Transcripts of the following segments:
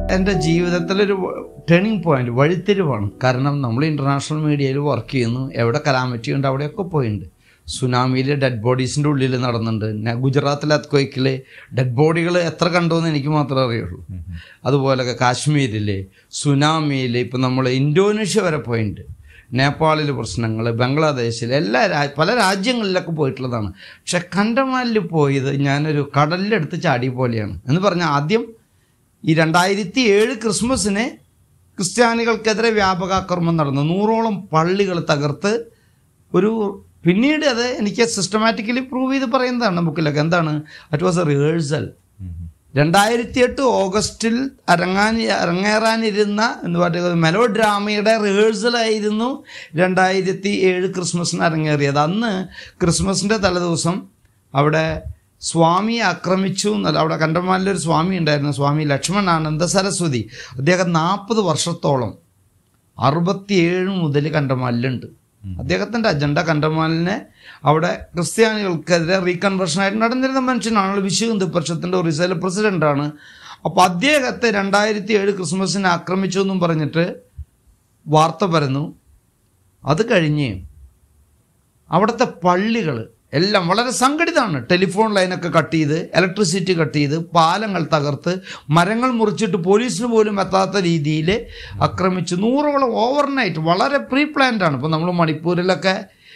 എൻ്റെ ജീവിതത്തിലൊരു turning point വഴിത്തിരിവാണ് കാരണം നമ്മൾ ഇൻ്റർനാഷണൽ മീഡിയയിൽ വർക്ക് ചെയ്യുന്നു എവിടെ കലാമറ്റി ഉണ്ട് അവിടെയൊക്കെ പോയിട്ടുണ്ട് സുനാമിയിൽ ഡെഡ് ബോഡീസിൻ്റെ ഉള്ളിൽ നടന്നിട്ടുണ്ട് പിന്നെ ഗുജറാത്തിലെ അത്കൊയ്ക്കിൽ ഡെഡ് ബോഡികൾ എത്ര കണ്ടു എന്ന് എനിക്ക് മാത്രമേ അറിയുള്ളൂ അതുപോലെ കാശ്മീരിൽ സുനാമിയിൽ ഇപ്പം നമ്മൾ ഇന്തോനേഷ്യ വരെ പോയിട്ടുണ്ട് നേപ്പാളിൽ പ്രശ്നങ്ങൾ ബംഗ്ലാദേശിൽ എല്ലാ രാ പല രാജ്യങ്ങളിലൊക്കെ പോയിട്ടുള്ളതാണ് പക്ഷെ കണ്ടമാലിൽ പോയത് ഞാനൊരു കടലിലെടുത്ത് ചാടിയ പോലെയാണ് എന്ന് പറഞ്ഞാൽ ആദ്യം ഈ രണ്ടായിരത്തി ഏഴ് ക്രിസ്മസിന് ക്രിസ്ത്യാനികൾക്കെതിരെ വ്യാപകാക്രമണം നടന്നു നൂറോളം പള്ളികൾ തകർത്ത് ഒരു പിന്നീട് അത് എനിക്ക് സിസ്റ്റമാറ്റിക്കലി പ്രൂവ് ചെയ്ത് പറയുന്നതാണ് ബുക്കിലൊക്കെ എന്താണ് അറ്റ് വാസ് എ റിഹേഴ്സൽ രണ്ടായിരത്തി എട്ട് ഓഗസ്റ്റിൽ അരങ്ങാൻ അരങ്ങേറാനിരുന്ന എന്ന് പറയുക മെലോ ഡ്രാമയുടെ റിഹേഴ്സലായിരുന്നു രണ്ടായിരത്തി ഏഴ് ക്രിസ്മസിന് അരങ്ങേറിയത് അന്ന് ക്രിസ്മസിൻ്റെ തലേദിവസം അവിടെ സ്വാമിയെ ആക്രമിച്ചു എന്നല്ല അവിടെ കണ്ടമാലിലൊരു സ്വാമി ഉണ്ടായിരുന്നു സ്വാമി ലക്ഷ്മണാനന്ദ സരസ്വതി അദ്ദേഹം നാൽപ്പത് വർഷത്തോളം അറുപത്തിയേഴ് മുതൽ കണ്ടമാലിലുണ്ട് അദ്ദേഹത്തിൻ്റെ അജണ്ട കണ്ടമാലിനെ അവിടെ ക്രിസ്ത്യാനികൾക്കെതിരെ റീകൺവേർഷനായിട്ട് നടന്നിരുന്ന മനുഷ്യനാണ് വിശ്വ ഹിന്ദു പരിഷത്തിൻ്റെ ഒറീസയിലെ പ്രസിഡൻ്റാണ് അപ്പോൾ അദ്ദേഹത്തെ രണ്ടായിരത്തി ഏഴ് ക്രിസ്മസിനെ ആക്രമിച്ചു എന്നും പറഞ്ഞിട്ട് വാർത്ത പരന്നു അത് കഴിഞ്ഞ് അവിടുത്തെ പള്ളികൾ എല്ലാം വളരെ സംഘടിതമാണ് ടെലിഫോൺ ലൈനൊക്കെ കട്ട് ചെയ്ത് ഇലക്ട്രിസിറ്റി കട്ട് ചെയ്ത് പാലങ്ങൾ തകർത്ത് മരങ്ങൾ മുറിച്ചിട്ട് പോലീസിന് പോലും എത്താത്ത രീതിയിൽ ആക്രമിച്ചു നൂറോളം ഓവർനൈറ്റ് വളരെ പ്രീ പ്ലാൻഡ് ആണ് ഇപ്പോൾ നമ്മൾ മണിപ്പൂരിലൊക്കെ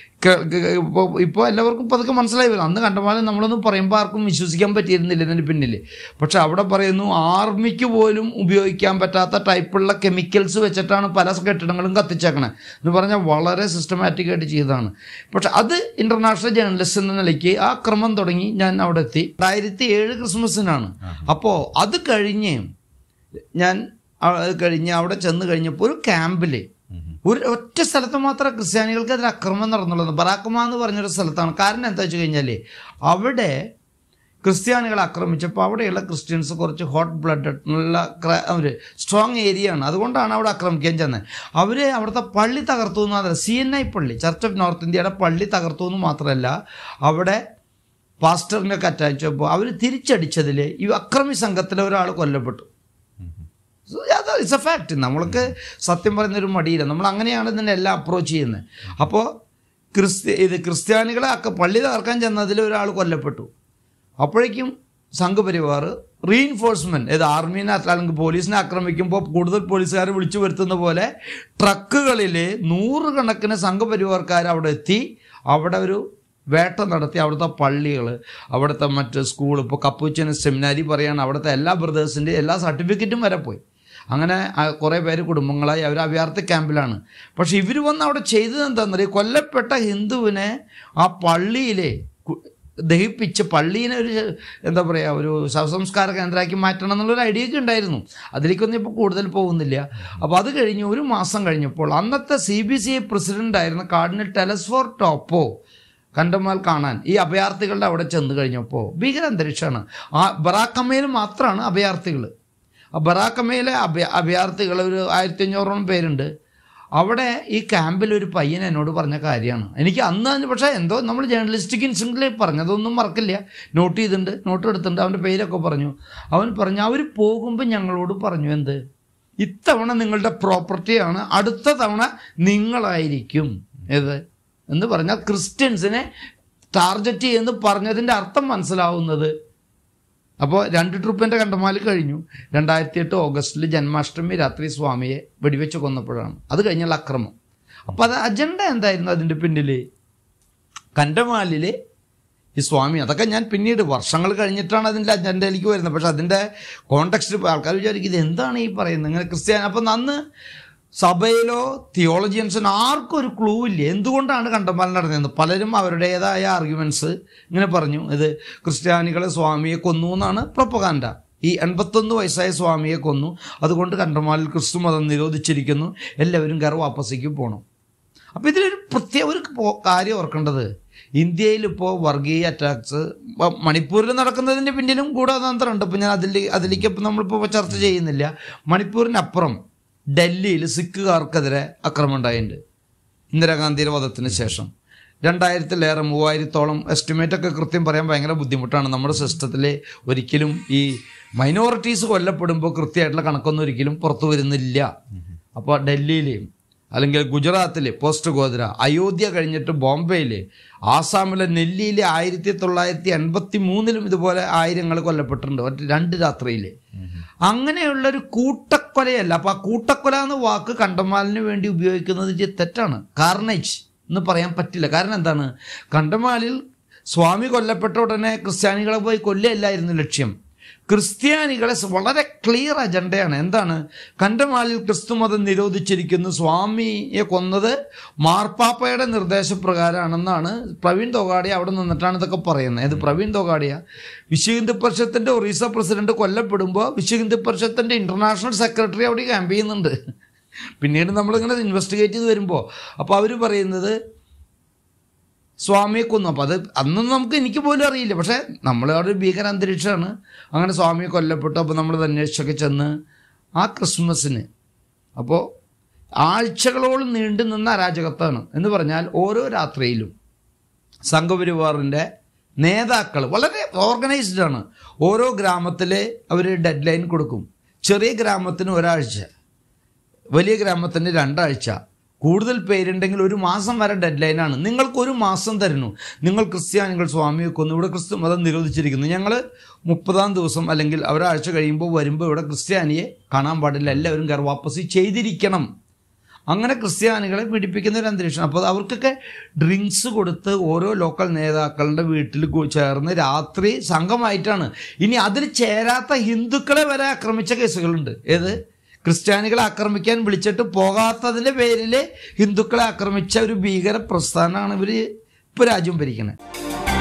ഇപ്പോൾ ഇപ്പോൾ എല്ലാവർക്കും പതുക്കെ മനസ്സിലായി വരും അന്ന് കണ്ടമാനം നമ്മളൊന്നും പറയുമ്പോൾ ആർക്കും വിശ്വസിക്കാൻ പറ്റിയിരുന്നില്ല ഇതിന് പിന്നിൽ പക്ഷെ അവിടെ പറയുന്നു ആർമിക്ക് പോലും ഉപയോഗിക്കാൻ പറ്റാത്ത ടൈപ്പുള്ള കെമിക്കൽസ് വെച്ചിട്ടാണ് പല കെട്ടിടങ്ങളും കത്തിച്ചേക്കണേ എന്ന് പറഞ്ഞാൽ വളരെ സിസ്റ്റമാറ്റിക് ആയിട്ട് ചെയ്തതാണ് പക്ഷെ അത് ഇൻ്റർനാഷണൽ ജേർണലിസ്റ്റ് എന്ന നിലയ്ക്ക് ആ ക്രമം തുടങ്ങി ഞാൻ അവിടെ എത്തി രണ്ടായിരത്തി ഏഴ് ക്രിസ്മസിനാണ് അപ്പോൾ അത് കഴിഞ്ഞ് ഞാൻ അത് കഴിഞ്ഞ് അവിടെ ചെന്ന് കഴിഞ്ഞപ്പോൾ ഒരു ക്യാമ്പിൽ ഒരു ഒറ്റ സ്ഥലത്ത് മാത്രമേ ക്രിസ്ത്യാനികൾക്കെതിരെ അക്രമം നടന്നുള്ളത് ബറാക്കുമ എന്ന് പറഞ്ഞൊരു സ്ഥലത്താണ് കാരണം എന്താ വെച്ച് കഴിഞ്ഞാൽ അവിടെ ക്രിസ്ത്യാനികളെ ആക്രമിച്ചപ്പോൾ അവിടെയുള്ള ക്രിസ്ത്യൻസ് കുറച്ച് ഹോട്ട് ബ്ലഡ് ഉള്ള അവർ സ്ട്രോങ് ഏരിയ ആണ് അതുകൊണ്ടാണ് അവിടെ ആക്രമിക്കാൻ ചെന്നത് അവർ അവിടുത്തെ പള്ളി തകർത്തു എന്ന് മാത്രമല്ല സി എൻ ഐ പള്ളി ചർച്ച് ഓഫ് നോർത്ത് ഇന്ത്യയുടെ പള്ളി തകർത്തു എന്ന് മാത്രമല്ല അവിടെ പാസ്റ്ററിനൊക്കെ അറ്റാച്ചപ്പോൾ അവർ തിരിച്ചടിച്ചതിൽ ഈ അക്രമി സംഘത്തിലെ ഒരാൾ കൊല്ലപ്പെട്ടു ഇറ്റ്സ് എ ഫാക്റ്റ് നമ്മൾക്ക് സത്യം പറയുന്നൊരു മടിയില്ല നമ്മൾ അങ്ങനെയാണ് ഇതിനെ എല്ലാം അപ്രോച്ച് ചെയ്യുന്നത് അപ്പോൾ ക്രിസ്ത്യ ഇത് ക്രിസ്ത്യാനികളെ അക്ക പള്ളി തകർക്കാൻ ചെന്നതിൽ ഒരാൾ കൊല്ലപ്പെട്ടു അപ്പോഴേക്കും സംഘപരിവാർ റീഇൻഫോഴ്സ്മെൻറ്റ് ഏത് ആർമീനെ അല്ലെങ്കിൽ പോലീസിനെ ആക്രമിക്കുമ്പോൾ കൂടുതൽ പോലീസുകാരെ വിളിച്ചു വരുത്തുന്ന പോലെ ട്രക്കുകളിൽ നൂറുകണക്കിന് സംഘപരിവാർക്കാർ അവിടെ എത്തി അവിടെ ഒരു വേട്ട നടത്തി അവിടുത്തെ പള്ളികൾ അവിടുത്തെ മറ്റ് സ്കൂൾ ഇപ്പോൾ കപ്പൂച്ചന് സെമിനാരി പറയാണ് അവിടുത്തെ എല്ലാ ബ്രദേഴ്സിൻ്റെയും എല്ലാ സർട്ടിഫിക്കറ്റും വരെ പോയി അങ്ങനെ കുറേ പേര് കുടുംബങ്ങളായി അവർ അഭയാർത്ഥി ക്യാമ്പിലാണ് പക്ഷെ ഇവർ വന്ന് അവിടെ ചെയ്തത് എന്താണെന്നറിയാം കൊല്ലപ്പെട്ട ഹിന്ദുവിനെ ആ പള്ളിയിലെ ദഹിപ്പിച്ച് പള്ളീനെ ഒരു എന്താ പറയുക ഒരു ശവസംസ്കാര കേന്ദ്രമാക്കി മാറ്റണം എന്നുള്ളൊരു ഐഡിയ ഒക്കെ ഉണ്ടായിരുന്നു അതിലേക്കൊന്നും ഇപ്പോൾ കൂടുതൽ പോകുന്നില്ല അപ്പോൾ അത് കഴിഞ്ഞ് ഒരു മാസം കഴിഞ്ഞപ്പോൾ അന്നത്തെ C B C I president ആയിരുന്ന കാർഡിനൽ ടെലസ്ഫോർ ടോപ്പോ കണ്ടമാൽ കാണാൻ ഈ അഭയാർത്ഥികളുടെ അവിടെ ചെന്ന് കഴിഞ്ഞപ്പോൾ ഭീകര അന്തരീക്ഷമാണ് ആ ബറാക്കമ്മയിൽ മാത്രമാണ് അഭയാർത്ഥികൾ ആ ബറാക്കമ്മയിലെ അഭയ അഭയാർത്ഥികൾ ഒരു ആയിരത്തി അഞ്ഞൂറോളം പേരുണ്ട് അവിടെ ഈ ക്യാമ്പിൽ ഒരു പയ്യൻ എന്നോട് പറഞ്ഞ കാര്യമാണ് എനിക്ക് അന്ന് തന്നെ പക്ഷേ എന്തോ നമ്മൾ ജേർണലിസ്റ്റിക് ഇൻസിഡൻറ്റിൽ പറഞ്ഞതൊന്നും മറക്കില്ല നോട്ട് ചെയ്തിട്ടുണ്ട് നോട്ട് എടുത്തിട്ടുണ്ട് അവൻ്റെ പേരൊക്കെ പറഞ്ഞു അവൻ പറഞ്ഞു അവർ പോകുമ്പോൾ ഞങ്ങളോട് പറഞ്ഞു എന്ത് ഇത്തവണ നിങ്ങളുടെ പ്രോപ്പർട്ടിയാണ് അടുത്ത തവണ നിങ്ങളായിരിക്കും ഏത് എന്ന് പറഞ്ഞാൽ ക്രിസ്ത്യൻസിനെ ടാർഗറ്റ് ചെയ്യുമെന്ന് പറഞ്ഞതിൻ്റെ അർത്ഥം മനസ്സിലാവുന്നത് അപ്പോൾ രണ്ട് ട്രിപ്പിൻ്റെ കണ്ടമാല് കഴിഞ്ഞു രണ്ടായിരത്തി എട്ട് ഓഗസ്റ്റിൽ ജന്മാഷ്ടമി രാത്രി സ്വാമിയെ വെടിവെച്ച് കൊന്നപ്പോഴാണ് അത് കഴിഞ്ഞുള്ള അക്രമം അപ്പോൾ അത് അജണ്ട എന്തായിരുന്നു അതിൻ്റെ പിന്നിൽ കണ്ടമാലിൽ ഈ സ്വാമി അതൊക്കെ ഞാൻ പിന്നീട് വർഷങ്ങൾ കഴിഞ്ഞിട്ടാണ് അതിൻ്റെ അജണ്ടയിലേക്ക് വരുന്നത് പക്ഷെ അതിൻ്റെ കോണ്ടക്സ്റ്റ് ആൾക്കാർ വിചാരിക്കും ഇത് എന്താണ് ഈ പറയുന്നത് ഇങ്ങനെ ക്രിസ്ത്യാനി അപ്പം അന്ന് സഭയിലോ തിയോളജിയൻസിനോ ആർക്കും ഒരു ക്ലൂ ഇല്ല എന്തുകൊണ്ടാണ് കണ്ടമാൽ നടന്നത് പലരും അവരുടേതായ ആർഗ്യുമെൻറ്റ്സ് ഇങ്ങനെ പറഞ്ഞു ഇത് ക്രിസ്ത്യാനികളെ സ്വാമിയെ കൊന്നു എന്നാണ് പ്രൊപ്പകാൻഡ ഈ എൺപത്തൊന്ന് വയസ്സായ സ്വാമിയെ കൊന്നു അതുകൊണ്ട് കണ്ടമാലിൽ ക്രിസ്തു മതം നിരോധിച്ചിരിക്കുന്നു എല്ലാവരും കയറി വാപ്പസിക്ക് പോകണം അപ്പോൾ ഇതിലൊരു പ്രത്യേക ഒരു കാര്യം ഓർക്കേണ്ടത് ഇന്ത്യയിൽ ഇപ്പോൾ വർഗീയ അറ്റാക്സ് മണിപ്പൂരിൽ നടക്കുന്നതിൻ്റെ പിന്നിലും ഗൂഢതന്ത്രമുണ്ട് ഇപ്പോൾ ഞാൻ അതിൽ അതിലേക്ക് ഇപ്പം നമ്മളിപ്പോൾ ചർച്ച ചെയ്യുന്നില്ല മണിപ്പൂരിനപ്പുറം ഡൽഹിയിൽ സിഖുകാർക്കെതിരെ ആക്രമണം ഉണ്ടായിട്ടുണ്ട് ഇന്ദിരാഗാന്ധിയുടെ വധത്തിന് ശേഷം രണ്ടായിരത്തിലേറെ മൂവായിരത്തോളം എസ്റ്റിമേറ്റ് ഒക്കെ കൃത്യം പറയാൻ ഭയങ്കര ബുദ്ധിമുട്ടാണ് നമ്മുടെ സിസ്റ്റത്തിൽ ഒരിക്കലും ഈ മൈനോറിറ്റീസ് കൊല്ലപ്പെടുമ്പോൾ കൃത്യമായിട്ടുള്ള കണക്കൊന്നും ഒരിക്കലും പുറത്തു വരുന്നില്ല അപ്പോൾ ഡൽഹിയിൽ അല്ലെങ്കിൽ ഗുജറാത്തിൽ പോസ്റ്റ് ഗോദ്ര അയോധ്യ കഴിഞ്ഞിട്ട് ബോംബെയിൽ ആസാമിലെ നെല്ലിയിൽ ആയിരത്തി തൊള്ളായിരത്തി എൺപത്തി മൂന്നിലും ഇതുപോലെ ആയിരങ്ങൾ കൊല്ലപ്പെട്ടിട്ടുണ്ട് ഒറ്റ രണ്ട് രാത്രിയിൽ അങ്ങനെയുള്ളൊരു കൂട്ടക്കൊലയല്ല അപ്പോൾ ആ കൂട്ടക്കൊല എന്ന വാക്ക് കണ്ടമാലിന് വേണ്ടി ഉപയോഗിക്കുന്നത് ഇച്ചിരി തെറ്റാണ് കാർണേജ് എന്ന് പറയാൻ പറ്റില്ല കാരണം എന്താണ് കണ്ടമാലിൽ സ്വാമി കൊല്ലപ്പെട്ട ഉടനെ ക്രിസ്ത്യാനികളെ പോയി കൊല്ലുകയല്ലായിരുന്നു ലക്ഷ്യം ക്രിസ്ത്യാനികളെ സ് വളരെ ക്ലിയർ അജണ്ടയാണ് എന്താണ് കണ്ടമാലിൽ ക്രിസ്തുമതം നിരോധിച്ചിരിക്കുന്നു സ്വാമിയെ കൊന്നത് മാർപ്പാപ്പയുടെ നിർദ്ദേശപ്രകാരമാണെന്നാണ് പ്രവീൺ തൊഗാഡിയ അവിടെ നിന്നിട്ടാണ് ഇതൊക്കെ പറയുന്നത് ഇത് പ്രവീൺ തൊഗാഡിയ വിശ്വ ഹിന്ദു പരിഷത്തിന്റെ ഒറീസ പ്രസിഡന്റ് കൊല്ലപ്പെടുമ്പോൾ വിശ്വ ഹിന്ദു പരിഷത്തിന്റെ ഇന്റർനാഷണൽ സെക്രട്ടറി അവിടെ ക്യാമ്പ് ചെയ്യുന്നുണ്ട് പിന്നീട് നമ്മളിങ്ങനെ ഇൻവെസ്റ്റിഗേറ്റ് ചെയ്ത് വരുമ്പോൾ അപ്പോൾ അവർ പറയുന്നത് സ്വാമിയെ കൊന്നു അപ്പോൾ അത് അന്നൊന്നും നമുക്ക് എനിക്ക് പോലും അറിയില്ല പക്ഷേ നമ്മൾ അവിടെ ഒരു ഭീകര അന്തരീക്ഷമാണ് അങ്ങനെ സ്വാമിയെ കൊല്ലപ്പെട്ടു അപ്പോൾ നമ്മൾ അന്വേഷിച്ചൊക്കെ ചെന്ന് ആ ക്രിസ്മസിന് അപ്പോൾ ആഴ്ചകളോളം നീണ്ടു നിന്ന അരാജകത്വമാണ് എന്ന് പറഞ്ഞാൽ ഓരോ രാത്രിയിലും സംഘപരിവാറിൻ്റെ നേതാക്കൾ വളരെ ഓർഗനൈസ്ഡ് ആണ് ഓരോ ഗ്രാമത്തിലെ അവർ ഡെഡ് ലൈൻ കൊടുക്കും ചെറിയ ഗ്രാമത്തിന് ഒരാഴ്ച വലിയ ഗ്രാമത്തിന് രണ്ടാഴ്ച കൂടുതൽ പേരുണ്ടെങ്കിൽ ഒരു മാസം വരെ ഡെഡ് ലൈനാണ് നിങ്ങൾക്ക് ഒരു മാസം തരുന്നു നിങ്ങൾ ക്രിസ്ത്യാനികൾ സ്വാമിയെ കൊന്നു ഇവിടെ ക്രിസ്തു മതം നിരോധിച്ചിരിക്കുന്നു ഞങ്ങൾ മുപ്പതാം ദിവസം അല്ലെങ്കിൽ ഒരാഴ്ച കഴിയുമ്പോൾ വരുമ്പോൾ ഇവിടെ ക്രിസ്ത്യാനിയെ കാണാൻ പാടില്ല എല്ലാവരും ഗർവാപ്പസി ചെയ്തിരിക്കണം അങ്ങനെ ക്രിസ്ത്യാനികളെ പീഡിപ്പിക്കുന്ന ഒരു അന്തരീക്ഷം അപ്പോൾ അവർക്കൊക്കെ ഡ്രിങ്ക്സ് കൊടുത്ത് ഓരോ ലോക്കൽ നേതാക്കളുടെ വീട്ടിൽ കു- ചേർന്ന് രാത്രി സംഘമായിട്ടാണ് ഇനി അതിൽ ചേരാത്ത ഹിന്ദുക്കളെ വരെ ആക്രമിച്ച കേസുകളുണ്ട് ഏത് ക്രിസ്ത്യാനികളെ ആക്രമിക്കാൻ വിളിച്ചിട്ട് പോകാത്തതിൻ്റെ പേരിൽ ഹിന്ദുക്കളെ ആക്രമിച്ച ഒരു ഭീകര പ്രസ്ഥാനമാണ് ഇവർ ഇപ്പോൾ രാജ്യം ഭരിക്കുന്നത്